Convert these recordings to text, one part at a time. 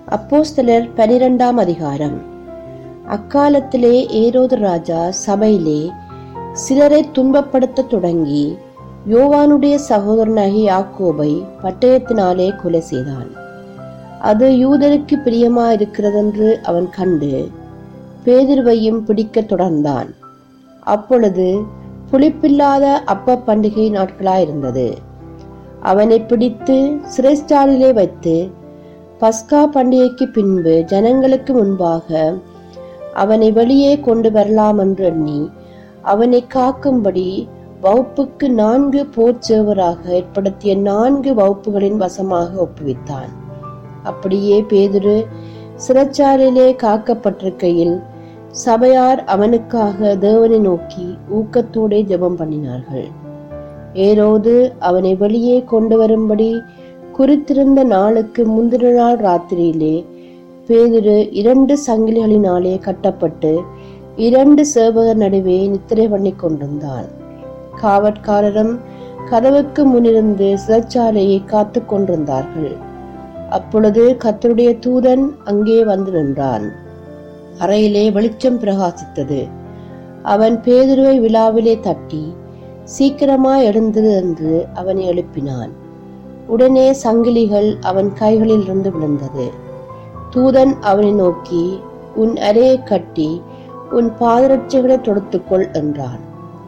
அப்போஸ்தலர் பனிரெண்டாம் அதிகாரம் அக்காலத்திலே ஏரோது ராஜா சபையிலே சிலரை துன்பப்படுத்த தொடங்கி யோவானுடைய சகோதரனாகிய யாக்கோபை பட்டயத்தினாலே கொலை செய்தான் அது யூதருக்கு பிரியமா இருக்கிறதென்று அவன் கண்டு பேதிருவையும் பிடிக்கத் தொடர்ந்தான் அப்பொழுது புளிப்பில்லாத அப்ப பண்டிகை நாட்களாயிருந்தது அவனை பிடித்து சிறைச்சாலிலே வைத்து பஸ்கா பண்டிகைக்கு பின்பு ஜனங்களுக்கு முன்பாக அவனை வெளியே கொண்டு வரலாம் என்று எண்ணி அவனை காக்கும்படி வகுப்புக்கு நான்கு போர்ச்சேவராக ஏற்படுத்திய நான்கு வகுப்புகளின் வசமாக ஒப்புவித்தான் அப்படியே பேதுரு சிறைச்சாலையிலே காக்கப்பட்டிருக்கையில் சபையார் அவனுக்காக தேவனை நோக்கி ஊக்கத்தோடே ஜெபம் பண்ணினார்கள் ஏரோது அவனை வெளியே கொண்டு வரும்படி குறித்திருந்த நாளுக்கு முந்தின நாள் ராத்திரியிலே பேதுரு இரண்டு சங்கிலிகளினாலே கட்டப்பட்டு இரண்டு சேவகர் நடுவே நித்திரை பண்ணி கொண்டிருந்தான் காவற்காரரும் கதவுக்கு முன்னிருந்து சிறைச்சாலையை காத்து கொண்டிருந்தார்கள் அப்பொழுது கத்தருடைய தூதன் அங்கே வந்து நின்றான் அறையிலே வெளிச்சம் பிரகாசித்தது அவன் பேதுருவை விழாவிலே தட்டி சீக்கிரமாய் எழுந்தது என்று அவனை எழுப்பினான் உடனே சங்கிலிகள் அவன் கைகளில் இருந்து விழுந்தது தூதன் அவனை நோக்கி உன் அறையை கட்டி உன் பாதரட்சைகளை தொடுத்துக்கொள் என்றான்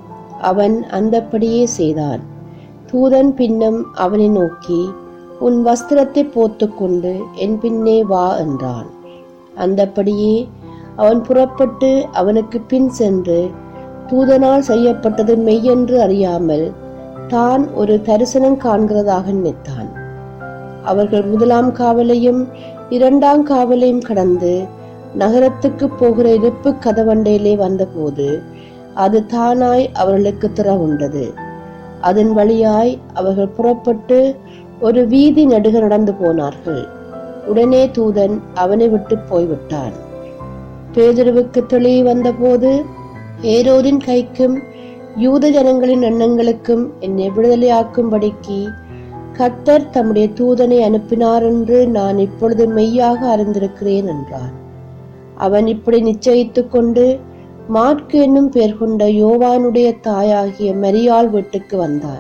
அவன் அந்தப்படியே செய்தான் தூதன் பின்னம் அவனை நோக்கி உன் வஸ்திரத்தை போத்துக்கொண்டு என் பின்னே வா என்றான் அந்தப்படியே அவன் புறப்பட்டு அவனுக்கு பின் சென்று தூதனால் செய்யப்பட்டது மெய்யென்று அறியாமல் தான் ஒரு தரிசனம் காண்கிறதாக நினைத்தான் அவர்கள் முதலாம் காவலையும் இரண்டாம் காவலையும் கடந்து நகரத்துக்கு போகிற இருப்பு கதவண்டையிலே வந்தபோது அது தானாய் அவர்களுக்கு திறவுண்டது அதன் வழியாய் அவர்கள் புறப்பட்டு ஒரு வீதி நடுக நடந்து போனார்கள் உடனே தூதன் அவனை விட்டு போய்விட்டான் பேதுருவுக்கு தெளிவு வந்தபோது ஏரோதின் கைக்கும் யூத ஜனங்களின் எண்ணங்களுக்கும் என்னை விடுதலையாக்கும்படிக்கு கத்தர் தம்முடைய தூதனை அனுப்பினார் என்று நான் இப்பொழுது மெய்யாக அறிந்திருக்கிறேன் என்றான் அவன் இப்படி நிச்சயித்துக் கொண்டு மாற்கு என்னும் பெயர் கொண்ட யோவானுடைய தாயாகிய மரியாள் வீட்டுக்கு வந்தான்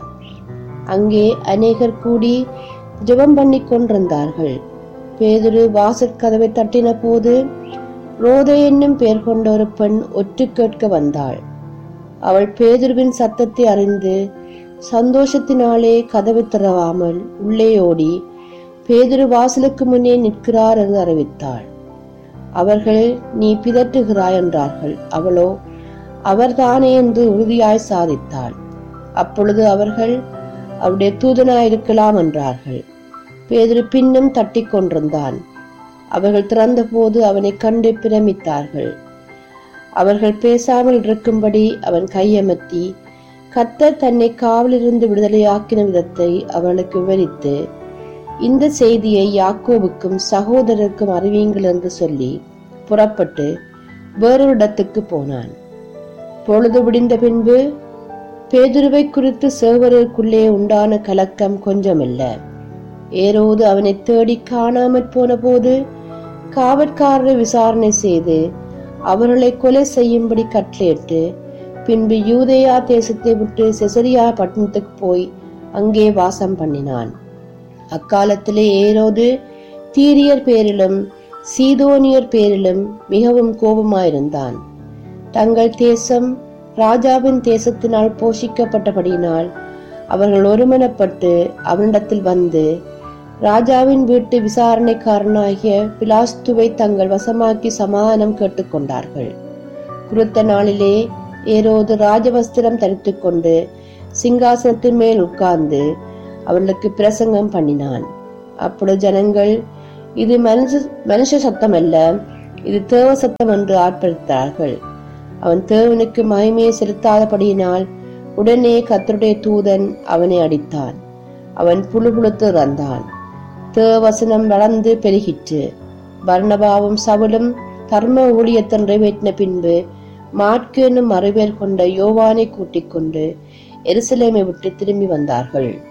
அங்கே அநேகர் கூடி ஜெபம் பண்ணி கொண்டிருந்தார்கள் பேதுரு வாசற்கதவை தட்டின போது ரோதை என்னும் பெயர் கொண்ட ஒரு பெண் ஒற்று கேட்க வந்தாள் அவள் பேதுருவின் சத்தத்தை அறிந்து சந்தோஷத்தினாலே கதவை திறவாமல் உள்ளே ஓடி பேதுரு வாசலுக்கு முன்னே நிற்கிறார் என்று அறிவித்தாள் அவர்கள் நீ பிதற்றுகிறாய் என்றார்கள் அவளோ அவர்தானே என்று உறுதியாய் சாதித்தாள் அப்பொழுது அவர்கள் அவருடைய தூதனாயிருக்கலாம் என்றார்கள் பேதுரு பின்னும் தட்டி கொண்டிருந்தான் அவர்கள் திறந்தபோது அவனை கண்டு பிரமித்தார்கள் அவர்கள் பேசாமல் இருக்கும்படி அவன் கையமர்த்தி கத்தர் தன்னை காவலிருந்து விடுதலையாக்கின விதத்தை அவர்களுக்கு விவரித்து இந்த செய்தியை யாக்கோவுக்கும் சகோதரருக்கும் அறிவியுங்கள் என்று சொல்லி புறப்பட்டு வேறொரு இடத்துக்கு போனான் பொழுது விடிந்த பின்பு பேதுருவை குறித்து சேவருக்குள்ளே உண்டான கலக்கம் கொஞ்சமில்ல ஏரோது அவனை தேடி காணாமற் போன போது காவற்காரரை விசாரணை செய்து அவர்களை கொலை செய்யும்படி கட்டளையிட்டு பின்பு யூதேயா தேசத்தை விட்டு செசரியா பட்டணத்துக்கு போய் அங்கே வாசம் பண்ணினான் அக்காலத்திலே ஏரோது தீரியர் பேரிலும் சீதோனியர் பேரிலும் மிகவும் கோபமாயிருந்தான் தங்கள் தேசம் ராஜாவின் தேசத்தினால் போஷிக்கப்பட்டபடியினால் அவர்கள் ஒருமனப்பட்டு அவனிடத்தில் வந்து ராஜாவின் வீட்டு விசாரணைக்காரனாகிய பிலாஸ்துவை தங்கள் வசமாக்கி சமாதானம் கேட்டுக்கொண்டார்கள் குறித்த நாளிலே ஏரோது ராஜவஸ்திரம் தரித்துக் கொண்டு சிங்காசனத்தின் மேல் உட்கார்ந்து அவர்களுக்கு பிரசங்கம் பண்ணினான் அப்பொழுது ஜனங்கள் இது மனுஷ மனுஷ சத்தம் அல்ல இது தேவ சத்தம் என்று ஆட்படுத்தார்கள் அவன் தேவனுக்கு மகிமையை செலுத்தாதபடியினால் உடனே கத்தருடைய தூதன் அவனை அடித்தான் அவன் புழு புழுத்து இறந்தான் தேவசனம் வளர்ந்து பெருகிற்று பர்ணபாவும் சவுலும் தர்ம ஊழியத்தை நிறைவேற்றின பின்பு மாற்கு என்னும் மறுபேர் கொண்ட யோவானை கூட்டிக் கொண்டு எருசலேமை விட்டு திரும்பி வந்தார்கள்